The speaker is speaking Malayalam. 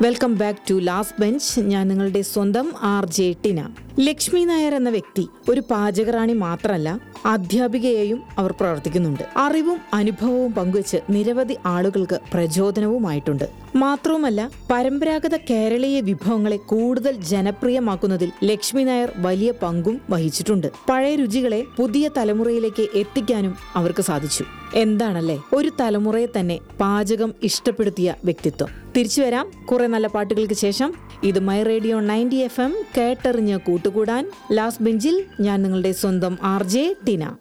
welcome back to last bench ഞാൻ നിങ്ങളുടെ സ്വന്തം ആർ ജെ ടിന ലക്ഷ്മി നായർ എന്ന വ്യക്തി ഒരു പാചകറാണി മാത്രമല്ല അധ്യാപികയായും അവർ പ്രവർത്തിക്കുന്നുണ്ട് അറിവും അനുഭവവും പങ്കുവച്ച് നിരവധി ആളുകൾക്ക് പ്രചോദനവുമായിട്ടുണ്ട് മാത്രവുമല്ല പരമ്പരാഗത കേരളീയ വിഭവങ്ങളെ കൂടുതൽ ജനപ്രിയമാക്കുന്നതിൽ ലക്ഷ്മി നായർ വലിയ പങ്കും വഹിച്ചിട്ടുണ്ട് പഴയ രുചികളെ പുതിയ തലമുറയിലേക്ക് എത്തിക്കാനും അവർക്ക് സാധിച്ചു എന്താണല്ലേ ഒരു തലമുറയെ തന്നെ പാചകം ഇഷ്ടപ്പെടുത്തിയ വ്യക്തിത്വം തിരിച്ചു വരാം കുറെ നല്ല പാട്ടുകൾക്ക് ശേഷം ഇത് my radio ninety F M കേട്ടറിഞ്ഞ് കൂട്ടുകൂടാൻ ലാസ്റ്റ് ബെഞ്ചിൽ ഞാൻ നിങ്ങളുടെ സ്വന്തം ആർ ജെ ടിന